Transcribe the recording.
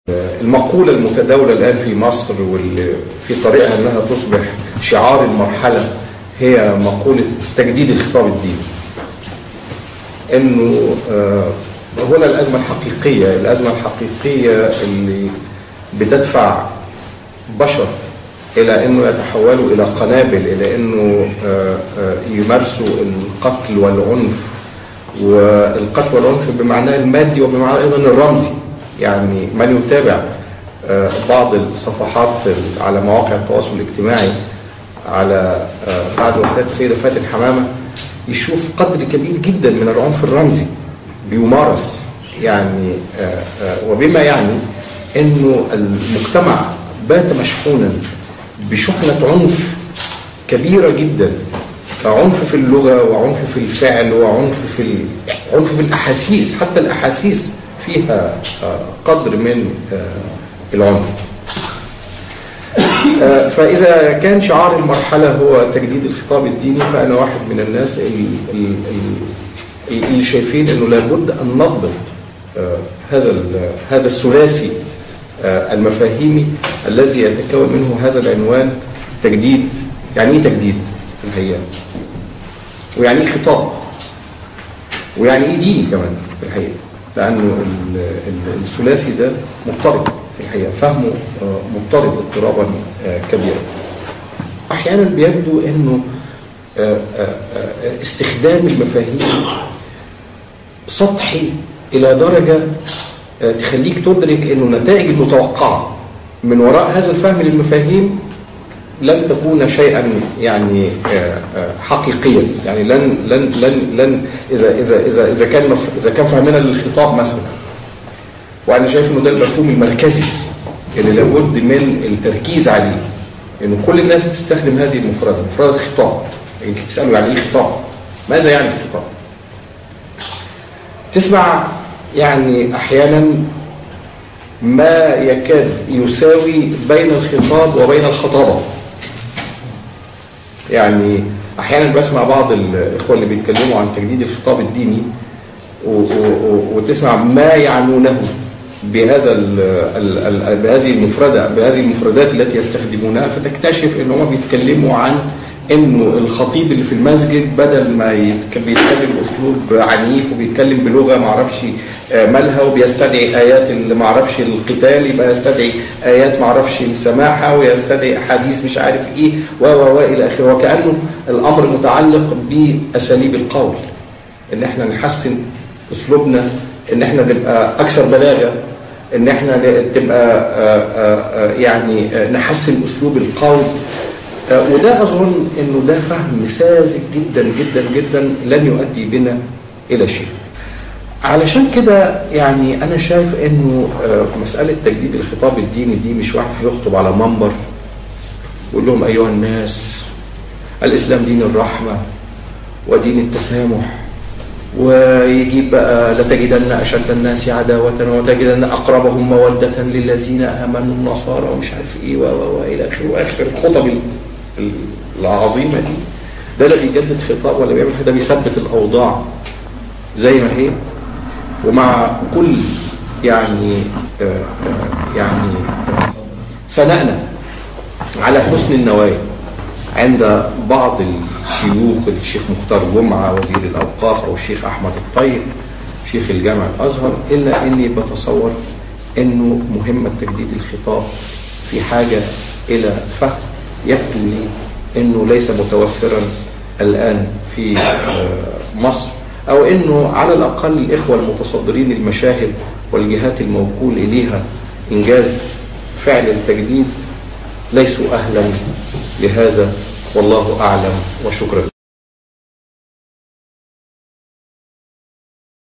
المقولة المتداولة الآن في مصر واللي في طريقها أنها تصبح شعار المرحلة هي مقولة تجديد الخطاب الديني أنه آه، هنا الأزمة الحقيقية الأزمة الحقيقية اللي بتدفع بشر إلى أنه يتحولوا إلى قنابل إلى أنه آه، آه، يمارسوا القتل والعنف والقتل والعنف بمعناه المادي وبمعناه أيضا الرمزي يعني من يتابع آه، بعض الصفحات على مواقع التواصل الاجتماعي على آه، بعد وفاة السيدة فاتن حمامة يشوف قدر كبير جدا من العنف الرمزي بيمارس يعني آه، آه، وبما يعني انه المجتمع بات مشحونا بشحنة عنف كبيرة جدا عنف في اللغة وعنف في الفعل وعنف في ال... عنف في الأحاسيس حتى الأحاسيس فيها آه، قدر من آه، العنف آه، فإذا كان شعار المرحلة هو تجديد الخطاب الديني فأنا واحد من الناس ال- ال- ال- اللي شايفين أنه لابد أن نضبط آه، هذا ال- هذا الثلاثي آه، المفاهيمي الذي يتكون منه هذا العنوان تجديد يعني ايه تجديد في الحقيقه ويعني ايه خطاب ويعني ايه دين كمان في الحقيقه لانه ال- ال- الثلاثي ده مضطرب في الحقيقه فهمه آه، مضطرب اضطرابا آه، كبيرا احيانا بيبدو انه آه، آه، آه، استخدام المفاهيم سطحي الى درجه آه، تخليك تدرك انه النتائج المتوقعه من وراء هذا الفهم للمفاهيم لن تكون شيئا يعني آه، آه، حقيقيا يعني لن لن لن لن اذا اذا اذا اذا كان مف- اذا كان فهمنا للخطاب مثلا وانا شايف انه ده المفهوم المركزي اللي لابد من التركيز عليه انه كل الناس بتستخدم هذه المفردة مفردة خطاب يمكن تسألوا يعني ايه خطاب ماذا يعني الخطاب تسمع يعني احيانا ما يكاد يساوي بين الخطاب وبين الخطابة يعني احيانا بسمع بعض الاخوه اللي بيتكلموا عن تجديد الخطاب الديني و- و- و- وتسمع ما يعنونه بهذا ال ال ال بهذه المفردة بهذه المفردات التي يستخدمونها فتكتشف ان هم بيتكلموا عن انه الخطيب اللي في المسجد بدل ما يتك- بيتكلم باسلوب عنيف وبيتكلم بلغه ما اعرفش آه، مالها وبيستدعي ايات اللي ما اعرفش القتال يبقى يستدعي ايات ما اعرفش السماحه ويستدعي احاديث مش عارف ايه و و و الى اخره وكانه الامر متعلق باساليب القول ان احنا نحسن اسلوبنا ان احنا نبقى اكثر بلاغه ان احنا ن- تبقى آه، آه، آه، يعني آه، نحسن اسلوب القول آه، وده اظن انه ده فهم ساذج جدا جدا جدا لن يؤدي بنا الى شيء علشان كده يعني انا شايف انه آه، مساله تجديد الخطاب الديني دي مش واحد هيخطب على منبر ويقول لهم ايها الناس الاسلام دين الرحمه ودين التسامح ويجيب بقى لتجدن اشد الناس عداوه وتجدن اقربهم موده للذين امنوا النصارى ومش عارف ايه و و و الى اخره واخر الخطب ال- ال- العظيمه دي ده لا بيجدد خطاب ولا بيعمل حاجه ده بيثبت الاوضاع زي ما هي ومع كل يعني آه، آه، يعني ثنائنا على حسن النوايا عند بعض الشيوخ الشيخ مختار جمعة وزير الأوقاف أو الشيخ أحمد الطيب شيخ الجامع الأزهر إلا أني بتصور أنه مهمة تجديد الخطاب في حاجة إلى فهم يبدو لي أنه ليس متوفرا الآن في آه، مصر أو أنه على الأقل الإخوة المتصدرين المشاهد والجهات الموكول إليها إنجاز فعل التجديد ليسوا أهلا لهذا والله أعلم وشكرا